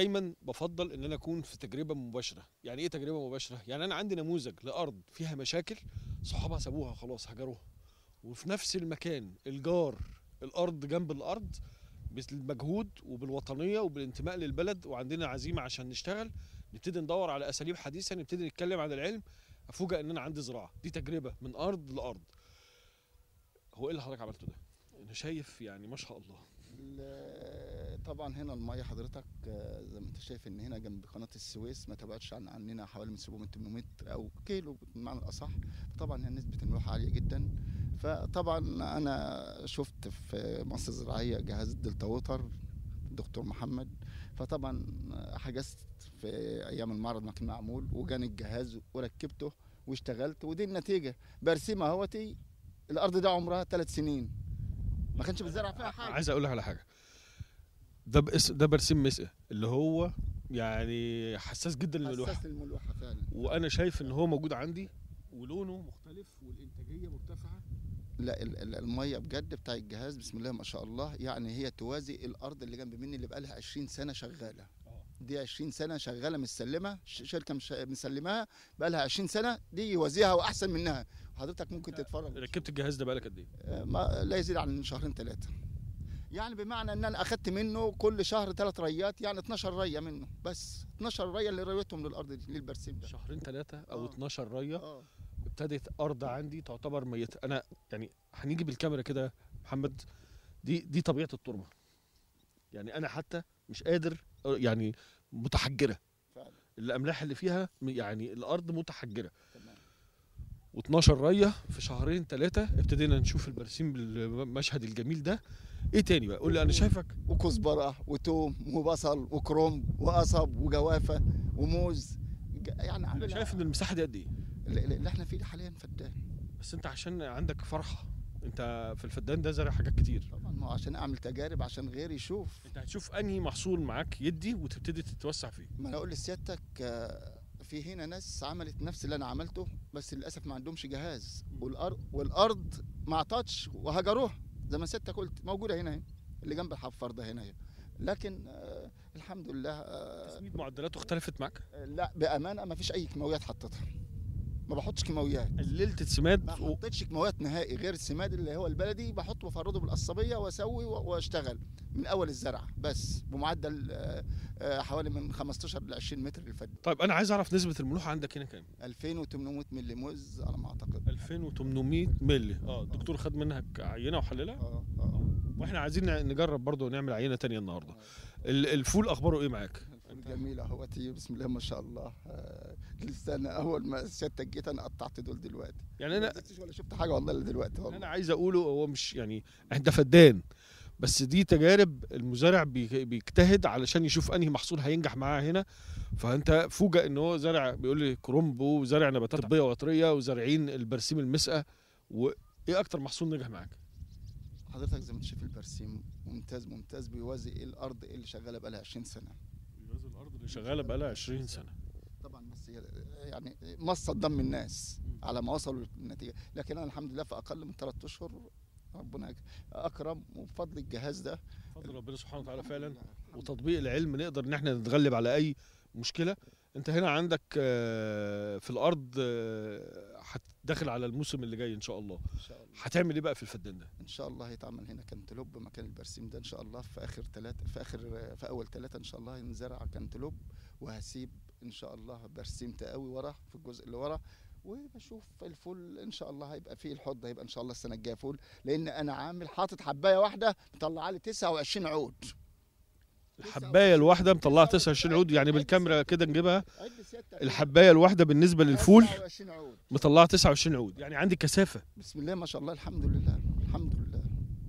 دايما بفضل ان انا اكون في تجربه مباشره يعني ايه تجربه مباشره يعني انا عندي نموذج لارض فيها مشاكل صحابها سابوها خلاص هجروها وفي نفس المكان الجار الارض جنب الارض بالمجهود وبالوطنيه وبالانتماء للبلد وعندنا عزيمه عشان نشتغل نبتدي ندور على اساليب حديثه نبتدي نتكلم عن العلم افوجئ ان انا عندي زراعه دي تجربه من ارض لارض هو ايه اللي حضرتك عملته ده انا شايف يعني ما شاء الله ال- طبعا هنا الميه حضرتك آه، زي ما انت شايف ان هنا جنب قناه السويس ما تبعدش عن عننا حوالي من 700 800 او كيلو بالمعنى الاصح طبعا هنا نسبه الملوحه عاليه جدا فطبعا انا شفت في مصر الزراعيه جهاز الدلتا ووتر الدكتور محمد فطبعا حجزت في ايام المعرض ما كان معمول وجاني الجهاز وركبته واشتغلت ودي النتيجه برسيم اهوتي الارض ده عمرها ثلاث سنين ما كانش بتزرع فيها حاجه عايز اقول لك على حاجه ده بس ده برسيم مسقه اللي هو يعني حساس جدا للملوحه حساس للملوحه فعلا وانا شايف ان هو موجود عندي ولونه مختلف والانتاجيه مرتفعه لا ال- ال- الميه بجد بتاع الجهاز بسم الله ما شاء الله يعني هي توازي الارض اللي جنب مني اللي بقالها 20 سنه شغاله آه. دي 20 سنه شغاله مسلمه ش- شركه مش مسلماها بقالها 20 سنه دي يوازيها واحسن منها حضرتك ممكن تتفرج ركبت الجهاز ده بقالك قد ايه آه، ما لا يزيد عن شهرين ثلاثه يعني بمعنى ان انا اخدت منه كل شهر ثلاث ريات يعني 12 ريه منه بس 12 ريه اللي ريتهم للارض دي للبرسيم ده شهرين ثلاثه او آه. 12 ريه اه ابتدت ارض عندي تعتبر ميته انا يعني هنيجي بالكاميرا كده يا محمد دي دي طبيعه التربه يعني انا حتى مش قادر يعني متحجره فعلا الاملاح اللي فيها م- يعني الارض متحجره تمام و12 ريه في شهرين ثلاثه ابتدينا نشوف البرسيم بالمشهد الجميل ده ايه تاني بقى قول لي انا شايفك وكزبره وتوم وبصل وكرنب وقصب وجوافه وموز ج- يعني انا عامل شايف ان المساحه دي قد ايه اللي اللي احنا فيه ده حاليا فدان بس انت عشان عندك فرحه انت في الفدان ده زارع حاجات كتير طبعا ما هو عشان اعمل تجارب عشان غيري يشوف انت هتشوف انهي محصول معاك يدي وتبتدي تتوسع فيه ما انا اقول لسيادتك آه، في هنا ناس عملت نفس اللي انا عملته بس للاسف ما عندهمش جهاز والارض والارض ما عطتش وهجروها زي ما سيادتك قلت موجوده هنا هنا اللي جنب الحفار ده هنا هنا لكن آه الحمد لله آه تسميد معدلاته اختلفت معاك لا بامانه ما فيش اي كيماويات حطيتها ما بحطش كيماويات قللت السماد ما و... حطيتش كيماويات نهائي غير السماد اللي هو البلدي بحطه بفرده بالقصبيه واسوي و- واشتغل من اول الزرع بس بمعدل آه، آه، حوالي من 15 ل 20 متر للفد طيب انا عايز اعرف نسبه الملوحه عندك هنا كام 2800 ملي موز على ما اعتقد 2800 مللي اه الدكتور خد منك عينه وحللها اه اه واحنا عايزين نجرب برضه نعمل عينه تانية النهارده ال- الفول اخباره ايه معاك الفول جميل اهوتي بسم الله ما شاء الله آه، لسه انا اول ما سيادتك جيت انا قطعت دول دلوقتي يعني ما انا قدرتش ولا شفت حاجه والله الا دلوقتي انا والله عايز اقوله هو مش يعني انت فدان بس دي تجارب المزارع بي- بيجتهد علشان يشوف انهي محصول هينجح معاه هنا فانت فوجئ ان هو زارع بيقول لي كرومب وزارع نباتات طبيه وعطريه وزارعين البرسيم المسقه وايه اكتر محصول نجح معاك حضرتك زي ما انت شايف البرسيم ممتاز ممتاز بيوازي الارض اللي شغاله بقى لها 20 سنه الارض اللي شغاله بقالها 20 سنه طبعا بس هي يعني مصة دم الناس على ما وصلوا للنتيجه لكن انا الحمد لله في اقل من ثلاث اشهر ربنا اكرم وبفضل الجهاز ده بفضل ربنا سبحانه وتعالى الحمد فعلا لله، الحمد وتطبيق العلم نقدر ان احنا نتغلب على اي مشكله انت هنا عندك آه، في الارض آه، هتدخل على الموسم اللي جاي ان شاء الله لله. ان شاء الله هتعمل ايه بقى في الفدان ده ان شاء الله هيتعمل هنا كنتلوب مكان البرسيم ده ان شاء الله في اخر ثلاثة في اخر في اول ثلاثة ان شاء الله هنزرع كنتلوب وهسيب ان شاء الله برسيم تقوي ورا في الجزء اللي ورا وبشوف الفول ان شاء الله هيبقى فيه الحض هيبقى ان شاء الله السنه الجايه فول لان انا عامل حاطط حبايه واحده مطلعه لي 29 عود الحبايه الواحده مطلعه 29 عود يعني بالكاميرا كده نجيبها عد سيادتك الحبايه الواحده بالنسبه للفول 29 عود مطلعه 29 عود يعني عندي كثافه بسم الله ما شاء الله الحمد لله الحمد لله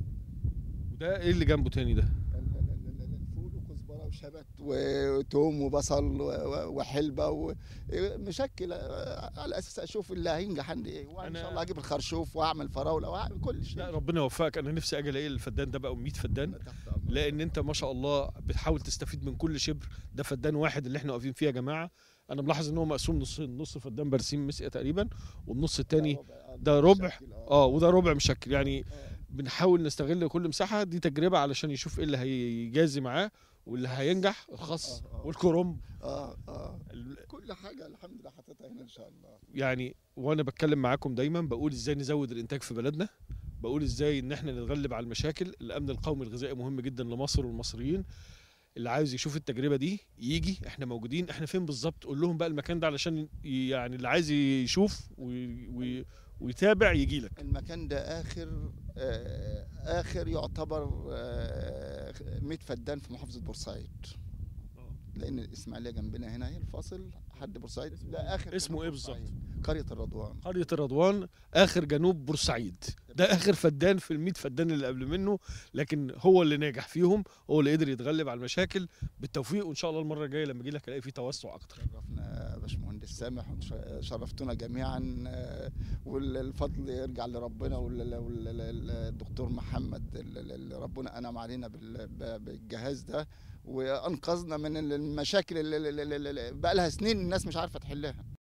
وده ايه اللي جنبه تاني ده ال- ال- ال- ال- الفول وكزبره وشبت وتوم وبصل و- و- وحلبه ومشكل على اساس اشوف اللي هينجح عندي ايه وان أنا- شاء الله اجيب الخرشوف واعمل فراوله واعمل كل شيء لا ربنا يوفقك انا نفسي اجي الاقي الفدان ده بقى 100 فدان تحت أمرك. لان انت ما شاء الله بتحاول تستفيد من كل شبر ده فدان واحد اللي احنا واقفين فيه يا جماعه انا ملاحظ ان هو مقسوم نصين نص فدان برسيم مسقه تقريبا والنص التاني ربع- ده ربع. شكل، اه وده ربع مشكل يعني آه. بنحاول نستغل كل مساحه دي تجربه علشان يشوف ايه اللي هيجازي معاه واللي هينجح الخس آه، آه. والكرنب اه اه ال- كل حاجه الحمد لله حاططها هنا ان شاء الله يعني وانا بتكلم معاكم دايما بقول ازاي نزود الانتاج في بلدنا بقول ازاي ان احنا نتغلب على المشاكل الامن القومي الغذائي مهم جدا لمصر والمصريين اللي عاوز يشوف التجربه دي يجي احنا موجودين احنا فين بالظبط قول لهم بقى المكان ده علشان ي- يعني اللي عايز يشوف وي وي ويتابع يجي لك المكان ده اخر آه اخر يعتبر آه 100 فدان في محافظه بورسعيد لان الاسماعيليه جنبنا هنا هي الفاصل حد بورسعيد ده اخر اسمه جنوب إيه بورسعيد. بالظبط؟ قريه الرضوان قريه الرضوان اخر جنوب بورسعيد ده اخر فدان في ال فدان اللي قبل منه لكن هو اللي ناجح فيهم هو اللي قدر يتغلب على المشاكل بالتوفيق وان شاء الله المره الجايه لما اجي لك الاقي فيه توسع اكتر شرفنا يا باشمهندس سامح وش- شرفتونا جميعا آه، والفضل يرجع لربنا والدكتور محمد اللي ربنا انعم علينا بال- ب- بالجهاز ده وانقذنا من المشاكل اللي بقى لها سنين الناس مش عارفه تحلها